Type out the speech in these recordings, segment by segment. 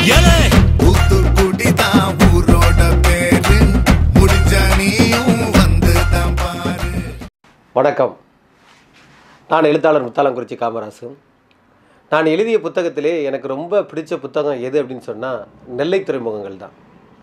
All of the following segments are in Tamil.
ஏலே தூத்துக்குடி தான் ஊரோட பேரு முடிஞ்ச நீயும் வந்து தான் பாரு வணக்கம் நான் எழுத்தாளர் முத்தாலங்குறிச்சி காமராசு நான் எழுதிய புத்தகத்திலே எனக்கு ரொம்ப பிடிச்ச புத்தகம் எது அப்படின்னு சொன்னால் நெல்லை துறைமுகங்கள் தான்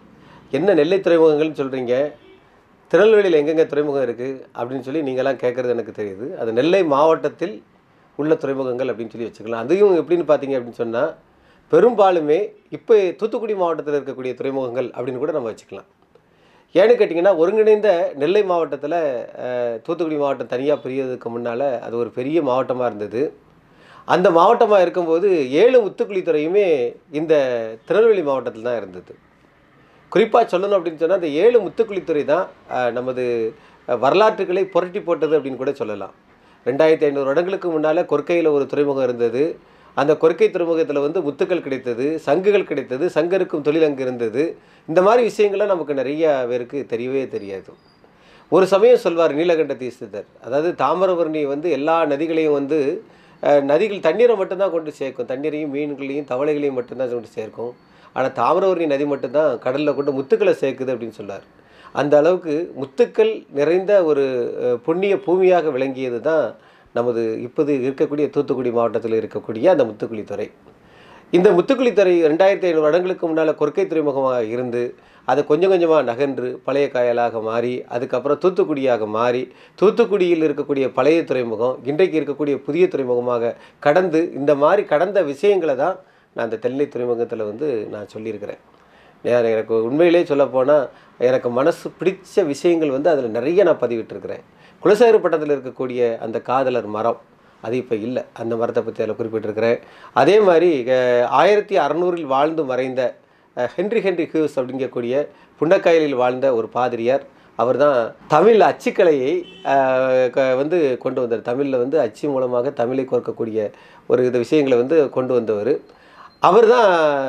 என்ன நெல்லை துறைமுகங்கள்னு சொல்கிறீங்க திருநெல்வேலியில் எங்கெங்கே துறைமுகம் இருக்குது அப்படின்னு சொல்லி நீங்களாம் கேட்குறது எனக்கு தெரியுது அது நெல்லை மாவட்டத்தில் உள்ள துறைமுகங்கள் அப்படின்னு சொல்லி வச்சுக்கலாம் அதையும் எப்படின்னு பார்த்தீங்க அப்படின்னு சொன்னால் பெரும்பாலுமே இப்போ தூத்துக்குடி மாவட்டத்தில் இருக்கக்கூடிய துறைமுகங்கள் அப்படின்னு கூட நம்ம வச்சுக்கலாம் ஏன்னு கேட்டிங்கன்னா ஒருங்கிணைந்த நெல்லை மாவட்டத்தில் அஹ், தூத்துக்குடி மாவட்டம் தனியாக பிரியறதுக்கு முன்னால் அது ஒரு பெரிய மாவட்டமாக இருந்தது அந்த மாவட்டமாக இருக்கும்போது ஏழு முத்துக்குளித்துறையுமே இந்த திருநெல்வேலி மாவட்டத்தில் தான் இருந்தது குறிப்பாக சொல்லணும் அப்படின்னு சொன்னால் அந்த ஏழு முத்துக்குளித்துறை தான் அஹ், நமது அஹ், வரலாற்றுகளை புரட்டி போட்டது அப்படின்னு கூட சொல்லலாம் ரெண்டாயிரத்தி ஐநூறு வருடங்களுக்கு முன்னால் கொற்கையில் ஒரு துறைமுகம் இருந்தது அந்த கொற்கை துறைமுகத்தில் வந்து முத்துக்கள் கிடைத்தது சங்குகள் கிடைத்தது சங்கருக்கும் தொழில் அங்கு இருந்தது இந்த மாதிரி விஷயங்கள்லாம் நமக்கு நிறைய பேருக்கு தெரியவே தெரியாது ஒரு சமயம் சொல்வார் நீலகண்ட தீஸ்திதர் அதாவது தாமிரபரணி வந்து எல்லா நதிகளையும் வந்து அஹ், நதிகள் தண்ணீரை மட்டும்தான் கொண்டு சேர்க்கும் தண்ணீரையும் மீன்களையும் தவளைகளையும் மட்டும்தான் கொண்டு சேர்க்கும் ஆனால் தாமிரபரணி நதி மட்டும்தான் கடலில் கொண்டு முத்துக்களை சேர்க்குது அப்படின்னு சொன்னார் அந்த அளவுக்கு முத்துக்கள் நிறைந்த ஒரு அஹ், புண்ணிய பூமியாக விளங்கியது தான் நமது இப்போது இருக்கக்கூடிய தூத்துக்குடி மாவட்டத்தில் இருக்கக்கூடிய அந்த முத்துக்குளித்துறை இந்த முத்துக்குளித்துறை ரெண்டாயிரத்தி ஐநூறு வருடங்களுக்கு முன்னால் கொற்கை துறைமுகமாக இருந்து அது கொஞ்சம் கொஞ்சமாக நகன்று பழைய காயலாக மாறி அதுக்கப்புறம் தூத்துக்குடியாக மாறி தூத்துக்குடியில் இருக்கக்கூடிய பழைய துறைமுகம் இன்றைக்கு இருக்கக்கூடிய புதிய துறைமுகமாக கடந்து இந்த மாதிரி கடந்த விஷயங்களை தான் நான் அந்த தென்னை துறைமுகத்தில் வந்து நான் சொல்லியிருக்கிறேன் ஏன் எனக்கு உண்மையிலே சொல்லப்போனால் எனக்கு மனசு பிடிச்ச விஷயங்கள் வந்து அதில் நிறைய நான் பதிவிட்டிருக்கிறேன் குலசேகர பட்டத்தில் இருக்கக்கூடிய அந்த காதலர் மரம் அது இப்போ இல்லை அந்த மரத்தை பற்றி அதில் குறிப்பிட்டிருக்கிறேன் அதே மாதிரி அஹ், ஆயிரத்தி அறநூறில் வாழ்ந்து மறைந்த அஹ், ஹென்றி ஹென்றி ஹியூஸ் அப்படிங்கக்கூடிய புன்னக்காயலில் வாழ்ந்த ஒரு பாதிரியார் அவர் தான் தமிழ் அச்சுக்கலையை அஹ், க- வந்து கொண்டு வந்தார் தமிழில் வந்து அச்சு மூலமாக தமிழை கோர்க்கக்கூடிய ஒரு இது விஷயங்களை வந்து கொண்டு வந்தவர் அவர் தான்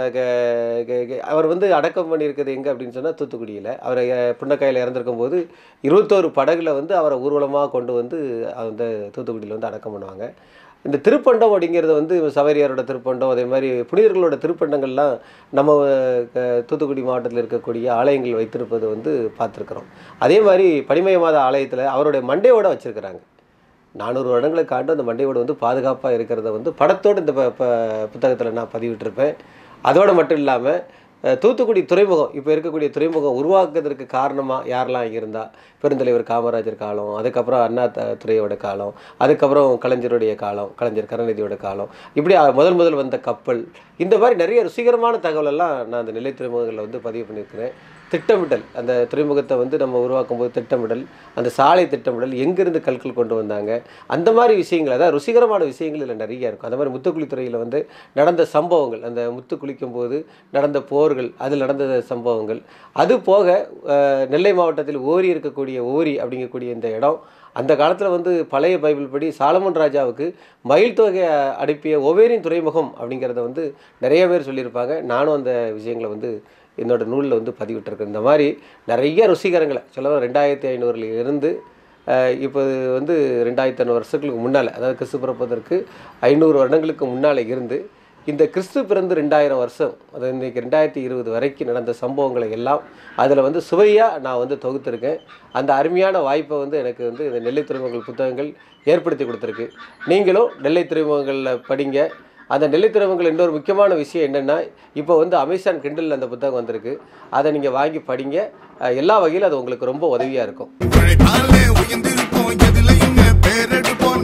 அவர் வந்து அடக்கம் பண்ணியிருக்கிறது எங்கே அப்படின்னு சொன்னால் தூத்துக்குடியில் அவர் புன்னக்காயில் இறந்துருக்கும் போது இருபத்தோரு படகுல வந்து அவரை ஊர்வலமாக கொண்டு வந்து அந்த தூத்துக்குடியில் வந்து அடக்கம் பண்ணுவாங்க இந்த திருப்பண்டம் அப்படிங்கிறது வந்து சவேரியாரோட திருப்பண்டம் அதே மாதிரி புனிதர்களோட திருப்பண்டங்கள்லாம் நம்ம அஹ், தூத்துக்குடி மாவட்டத்தில் இருக்கக்கூடிய ஆலயங்கள் வைத்திருப்பது வந்து பார்த்துருக்குறோம் அதே மாதிரி பனிமய மாத ஆலயத்தில் அவருடைய மண்டையோட வச்சுருக்கிறாங்க நானூறு வருடங்களுக்கு ஆண்டு அந்த மண்டையோடு வந்து பாதுகாப்பாக இருக்கிறத வந்து படத்தோடு இந்த ப- ப- புத்தகத்தில் நான் பதிவிட்டிருப்பேன் அதோடு மட்டும் இல்லாமல் அஹ், தூத்துக்குடி துறைமுகம் இப்போ இருக்கக்கூடிய துறைமுகம் உருவாக்குறதுக்கு காரணமாக யாரெல்லாம் இருந்தா பெருந்தலைவர் காமராஜர் காலம் அதுக்கப்புறம் அண்ணா த- துரையோட காலம் அதுக்கப்புறம் கலைஞருடைய காலம் கலைஞர் கருணாநிதியோட காலம் இப்படி அஹ், முதல் முதல் வந்த கப்பல் இந்த மாதிரி நிறைய ருசிகரமான தகவல் எல்லாம் நான் அந்த நிலை துறைமுகங்களில் வந்து பதிவு பண்ணியிருக்கிறேன் திட்டமிடல் அந்த துறைமுகத்தை வந்து நம்ம உருவாக்கும் போது திட்டமிடல் அந்த சாலை திட்டமிடல் எங்கேருந்து கற்கள் கொண்டு வந்தாங்க அந்த மாதிரி விஷயங்கள் அதாவது ருசிகரமான விஷயங்கள் இதில் நிறைய இருக்கும் அந்த மாதிரி முத்துக்குளித்துறையில் வந்து நடந்த சம்பவங்கள் அந்த முத்து குளிக்கும் போது நடந்த போர்கள் அதில் நடந்த சம்பவங்கள் அது போக அஹ், நெல்லை மாவட்டத்தில் ஓரி இருக்கக்கூடிய ஓரி அப்படிங்கக்கூடிய இந்த இடம் அந்த காலத்தில் வந்து பழைய பைபிள் படி சாலமன் ராஜாவுக்கு மயில் தொகை அனுப்பிய ஒவேரின் துறைமுகம் அப்படிங்கிறத வந்து நிறைய பேர் சொல்லியிருப்பாங்க நானும் அந்த விஷயங்களை வந்து என்னோட நூலில் வந்து பதிவிட்டிருக்கேன் இந்த மாதிரி நிறைய ருசிகரங்களை சொல்ல ரெண்டாயிரத்தி ஐநூறுல இருந்து அஹ், இப்போ வந்து ரெண்டாயிரத்தி ஐநூறு வருஷங்களுக்கு முன்னால் அதாவது கிறிஸ்து பிறப்பதற்கு ஐநூறு வருடங்களுக்கு முன்னால் இருந்து இந்த கிறிஸ்து பிறந்து ரெண்டாயிரம் வருஷம் அது இன்றைக்கி ரெண்டாயிரத்தி இருபது வரைக்கும் நடந்த சம்பவங்களை எல்லாம் அதில் வந்து சுவையாக நான் வந்து தொகுத்திருக்கேன் அந்த அருமையான வாய்ப்பை வந்து எனக்கு வந்து இந்த நெல்லை துறைமுகங்கள் புத்தகங்கள் ஏற்படுத்தி கொடுத்துருக்கு நீங்களும் நெல்லை துறைமுகங்களில் படிங்க அந்த நெல்லை துறைமுகங்கள் இன்னொரு முக்கியமான விஷயம் என்னென்னா இப்போ வந்து அமேசான் கிண்டலில் அந்த புத்தகம் வந்திருக்கு அதை நீங்கள் வாங்கி படிங்க அஹ் எல்லா வகையிலும் அது உங்களுக்கு ரொம்ப உதவியாக இருக்கும் உழைப்பாலே உயர்ந்திருப்போம் எதுலையுமே பேரெடுப்போம்